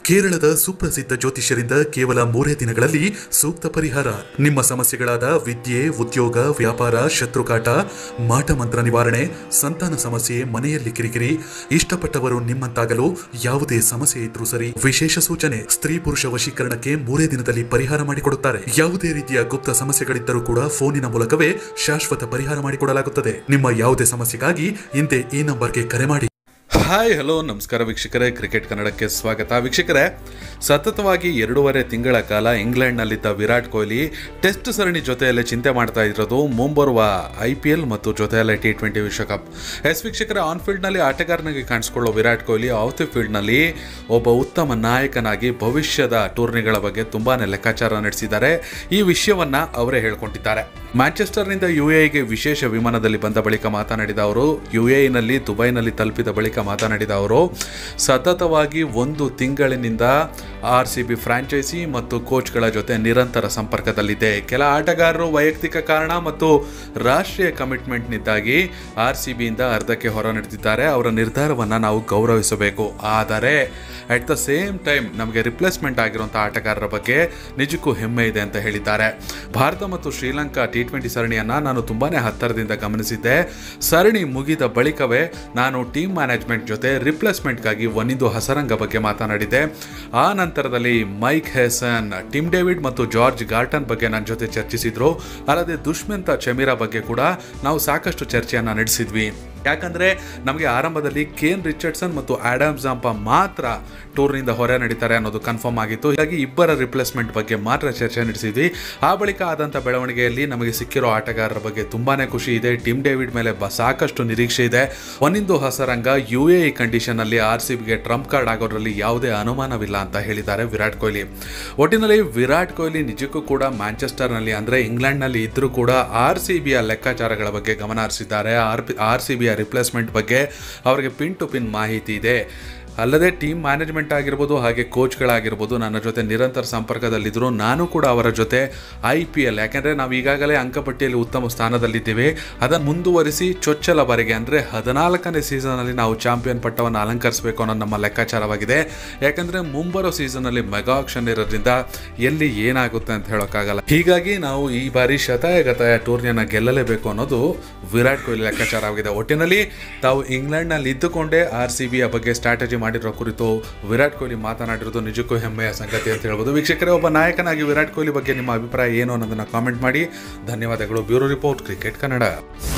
ಕೇರಳದ ಸುಪ್ರಸಿದ್ಧ ಜ್ಯೋತಿಷ್ಯರಿಂದ ಕೇವಲ ಮೂರೇ ದಿನಗಳಲ್ಲಿ ಸೂಕ್ತ ಪರಿಹಾರ ನಿಮ್ಮ ಸಮಸ್ಯೆಗಳಾದ ವಿದ್ಯೆ ಉದ್ಯೋಗ ವ್ಯಾಪಾರ ಶತ್ರುಕಾಟ ಮಾಟಮಂತ್ರ ನಿವಾರಣೆ ಸಂತಾನ ಸಮಸ್ಯೆ ಮನೆಯಲ್ಲಿ ಕಿರಿಕಿರಿ ಇಷ್ಟಪಟ್ಟವರು ನಿಮ್ಮಂತಾಗಲು ಯಾವುದೇ ಸಮಸ್ಯೆ ಇದ್ರೂ ಸರಿ ವಿಶೇಷ ಸೂಚನೆ ಸ್ತ್ರೀ ಪುರುಷ ವಶೀಕರಣಕ್ಕೆ ಮೂರೇ ದಿನದಲ್ಲಿ ಪರಿಹಾರ ಮಾಡಿಕೊಡುತ್ತಾರೆ ಯಾವುದೇ ರೀತಿಯ ಗುಪ್ತ ಸಮಸ್ಯೆಗಳಿದ್ದರೂ ಕೂಡ ಫೋನಿನ ಮೂಲಕವೇ ಶಾಶ್ವತ ಪರಿಹಾರ ಮಾಡಿಕೊಡಲಾಗುತ್ತದೆ ನಿಮ್ಮ ಯಾವುದೇ ಸಮಸ್ಯೆಗಾಗಿ ಹಿಂದೆ ಈ ನಂಬರ್ಗೆ ಕರೆ ಮಾಡಿ ಹಾಯ್ ಹಲೋ ನಮಸ್ಕಾರ ವೀಕ್ಷಕರೇ ಕ್ರಿಕೆಟ್ ಕನ್ನಡಕ್ಕೆ ಸ್ವಾಗತ ವೀಕ್ಷಕರೇ ಸತತವಾಗಿ ಎರಡೂವರೆ ತಿಂಗಳ ಕಾಲ ಇಂಗ್ಲೆಂಡ್ನಲ್ಲಿದ್ದ ವಿರಾಟ್ ಕೊಹ್ಲಿ ಟೆಸ್ಟ್ ಸರಣಿ ಜೊತೆಯಲ್ಲೇ ಚಿಂತೆ ಮಾಡ್ತಾ ಇರೋದು ಮುಂಬರುವ ಐ ಪಿ ಎಲ್ ಮತ್ತು ಜೊತೆಯಲ್ಲೇ ಟಿ ಟ್ವೆಂಟಿ ವಿಶ್ವಕಪ್ ಎಸ್ ವೀಕ್ಷಕರೇ ಆನ್ ಫೀಲ್ಡ್ನಲ್ಲಿ ಆಟಗಾರನಾಗಿ ಕಾಣಿಸ್ಕೊಳ್ಳೋ ವಿರಾಟ್ ಕೊಹ್ಲಿ ಆಫ್ ದಿ ಫೀಲ್ಡ್ನಲ್ಲಿ ಒಬ್ಬ ಉತ್ತಮ ನಾಯಕನಾಗಿ ಭವಿಷ್ಯದ ಟೂರ್ನಿಗಳ ಬಗ್ಗೆ ತುಂಬಾ ಲೆಕ್ಕಾಚಾರ ನಡೆಸಿದ್ದಾರೆ ಈ ವಿಷಯವನ್ನ ಅವರೇ ಹೇಳ್ಕೊಂಡಿದ್ದಾರೆ ಮ್ಯಾಂಚೆಸ್ಟರ್ನಿಂದ ಯು ಎಗೆ ವಿಶೇಷ ವಿಮಾನದಲ್ಲಿ ಬಂದ ಬಳಿಕ ಮಾತನಾಡಿದ ಅವರು ಯು ಎನಲ್ಲಿ ದುಬೈನಲ್ಲಿ ತಲುಪಿದ ಬಳಿಕ ಮಾತನಾಡಿದ ಅವರು ಸತತವಾಗಿ ಒಂದು ತಿಂಗಳಿನಿಂದ ಆರ್ ಸಿ ಬಿ ಫ್ರಾಂಚೈಸಿ ಮತ್ತು ಕೋಚ್ಗಳ ಜೊತೆ ನಿರಂತರ ಸಂಪರ್ಕದಲ್ಲಿದೆ ಕೆಲ ಆಟಗಾರರು ವೈಯಕ್ತಿಕ ಕಾರಣ ಮತ್ತು ರಾಷ್ಟ್ರೀಯ ಕಮಿಟ್ಮೆಂಟ್ನಿಂದಾಗಿ ಆರ್ ಸಿ ಬಿಯಿಂದ ಅರ್ಧಕ್ಕೆ ಹೊರ ನಡೆದಿದ್ದಾರೆ ಅವರ ನಿರ್ಧಾರವನ್ನು ನಾವು ಗೌರವಿಸಬೇಕು ಆದರೆ ಅಟ್ ದ ಸೇಮ್ ಟೈಮ್ ನಮಗೆ ರಿಪ್ಲೇಸ್ಮೆಂಟ್ ಆಗಿರುವಂಥ ಆಟಗಾರರ ಬಗ್ಗೆ ನಿಜಕ್ಕೂ ಹೆಮ್ಮೆ ಇದೆ ಅಂತ ಹೇಳಿದ್ದಾರೆ ಭಾರತ ಮತ್ತು ಶ್ರೀಲಂಕಾ ಟಿ ಟ್ವೆಂಟಿ ಸರಣಿಯನ್ನು ನಾನು ತುಂಬಾ ಹತ್ತಿರದಿಂದ ಗಮನಿಸಿದ್ದೆ ಸರಣಿ ಮುಗಿದ ಬಳಿಕವೇ ನಾನು ಟೀಮ್ ಮ್ಯಾನೇಜ್ಮೆಂಟ್ ಜೊತೆ ರಿಪ್ಲೇಸ್ಮೆಂಟ್ಗಾಗಿ ಒನಿಂದು ಹಸರಂಗ ಬಗ್ಗೆ ಮಾತನಾಡಿದೆ ಆ ನಂತರದಲ್ಲಿ ಮೈಕ್ ಹೆಸನ್ ಟಿಮ್ ಡೇವಿಡ್ ಮತ್ತು ಜಾರ್ಜ್ ಗಾರ್ಟನ್ ಬಗ್ಗೆ ನನ್ನ ಜೊತೆ ಚರ್ಚಿಸಿದ್ರು ಅಲ್ಲದೆ ದುಷ್ಮಂತ ಚಮೀರಾ ಬಗ್ಗೆ ಕೂಡ ನಾವು ಸಾಕಷ್ಟು ಚರ್ಚೆಯನ್ನು ನಡೆಸಿದ್ವಿ ಯಾಕಂದ್ರೆ ನಮಗೆ ಆರಂಭದಲ್ಲಿ ಕೇನ್ ರಿಚರ್ಡ್ಸನ್ ಮತ್ತು ಆಡಮ್ ಜಾಂಪ ಮಾತ್ರ ಟೂರ್ನಿಂದ ಹೊರ ನಡೀತಾರೆ ಅನ್ನೋದು ಕನ್ಫರ್ಮ್ ಆಗಿತ್ತು ಹೀಗಾಗಿ ಇಬ್ಬರ ರಿಪ್ಲೇಸ್ಮೆಂಟ್ ಬಗ್ಗೆ ಮಾತ್ರ ಚರ್ಚೆ ನಡೆಸಿದ್ವಿ ಆ ಬಳಿಕ ಆದಂಥ ಬೆಳವಣಿಗೆಯಲ್ಲಿ ನಮಗೆ ಸಿಕ್ಕಿರೋ ಆಟಗಾರರ ಬಗ್ಗೆ ತುಂಬಾನೇ ಖುಷಿ ಇದೆ ಟಿಮ್ ಡೇವಿಡ್ ಮೇಲೆ ಬ ಸಾಕಷ್ಟು ನಿರೀಕ್ಷೆ ಇದೆ Wanindu Hasaranga U A E ಕಂಡೀಷನಲ್ಲಿ ಆರ್ ಸಿ ಬಿಗೆ ಟ್ರಂಪ್ ಕಾರ್ಡ್ ಆಗೋದ್ರಲ್ಲಿ ಯಾವುದೇ ಅನುಮಾನವಿಲ್ಲ ಅಂತ ಹೇಳಿದ್ದಾರೆ ವಿರಾಟ್ ಕೊಹ್ಲಿ ಒಟ್ಟಿನಲ್ಲಿ ವಿರಾಟ್ ಕೊಹ್ಲಿ ನಿಜಕ್ಕೂ ಕೂಡ ಮ್ಯಾಂಚೆಸ್ಟರ್ನಲ್ಲಿ ಅಂದರೆ ಇಂಗ್ಲೆಂಡ್ನಲ್ಲಿ ಇದ್ರೂ ಕೂಡ ಆರ್ ಸಿ ಬಿಯ ಲೆಕ್ಕಾಚಾರಗಳ ಬಗ್ಗೆ ಗಮನ ಹರಿಸಿದ್ದಾರೆ ಆರ್ ಪಿ ಆರ್ ಸಿ ಬಿಯ ರಿಪ್ಲೇಸ್ಮೆಂಟ್ ಬಗ್ಗೆ ಅವರಿಗೆ ಪಿನ್ ಟು ಪಿನ್ ಮಾಹಿತಿ ಇದೆ ಅಲ್ಲದೆ ಟೀಮ್ ಮ್ಯಾನೇಜ್ಮೆಂಟ್ ಆಗಿರ್ಬೋದು ಹಾಗೆ ಕೋಚ್ಗಳಾಗಿರ್ಬೋದು ನನ್ನ ಜೊತೆ ನಿರಂತರ ಸಂಪರ್ಕದಲ್ಲಿದ್ದರು ನಾನು ಕೂಡ ಅವರ ಜೊತೆ ಐ ಪಿ ಎಲ್ ಯಾಕೆಂದರೆ ನಾವು ಈಗಾಗಲೇ ಅಂಕಪಟ್ಟಿಯಲ್ಲಿ ಉತ್ತಮ ಸ್ಥಾನದಲ್ಲಿದ್ದೇವೆ ಅದನ್ನು ಮುಂದುವರಿಸಿ ಚೊಚ್ಚಲ ಬಾರಿಗೆ ಅಂದರೆ ಹದಿನಾಲ್ಕನೇ ಸೀಸನಲ್ಲಿ ನಾವು ಚಾಂಪಿಯನ್ ಪಟ್ಟವನ್ನು ಅಲಂಕರಿಸಬೇಕು ಅನ್ನೋ ನಮ್ಮ ಲೆಕ್ಕಾಚಾರವಾಗಿದೆ ಯಾಕಂದರೆ ಮುಂಬರೋ ಸೀಸನಲ್ಲಿ ಮೆಗಾ ಆಕ್ಷನ್ ಇರೋದ್ರಿಂದ ಎಲ್ಲಿ ಏನಾಗುತ್ತೆ ಅಂತ ಹೇಳೋಕ್ಕಾಗಲ್ಲ ಹೀಗಾಗಿ ನಾವು ಈ ಬಾರಿ ಶತಾಯ ಗತಾಯ ಟೂರ್ನಿಯನ್ನು ಗೆಲ್ಲಲೇಬೇಕು ಅನ್ನೋದು ವಿರಾಟ್ ಕೊಹ್ಲಿ ಲೆಕ್ಕಾಚಾರವಾಗಿದೆ ಒಟ್ಟಿನಲ್ಲಿ ತಾವು ಇಂಗ್ಲೆಂಡ್ನಲ್ಲಿ ಇದ್ದುಕೊಂಡೇ ಆರ್ ಸಿ ಬಿಯ ಬಗ್ಗೆ ಸ್ಟ್ರಾಟಜಿ ಮಾಡಿರೋ ಕುರಿತು ವಿರಾಟ್ ಕೊಹ್ಲಿ ಮಾತನಾಡಿರೋದು ನಿಜಕ್ಕೂ ಹೆಮ್ಮೆಯ ಸಂಗತಿ ಅಂತ ಹೇಳ್ಬೋದು ವೀಕ್ಷಕರೇ ಒಬ್ಬ ನಾಯಕನಾಗಿ ವಿರಾಟ್ ಕೊಹ್ಲಿ ಬಗ್ಗೆ ನಿಮ್ಮ ಅಭಿಪ್ರಾಯ ಏನು ಅನ್ನೋದನ್ನು ಕಾಮೆಂಟ್ ಮಾಡಿ ಧನ್ಯವಾದಗಳು ಬ್ಯೂರೋ ರಿಪೋರ್ಟ್ ಕ್ರಿಕೆಟ್ ಕನ್ನಡ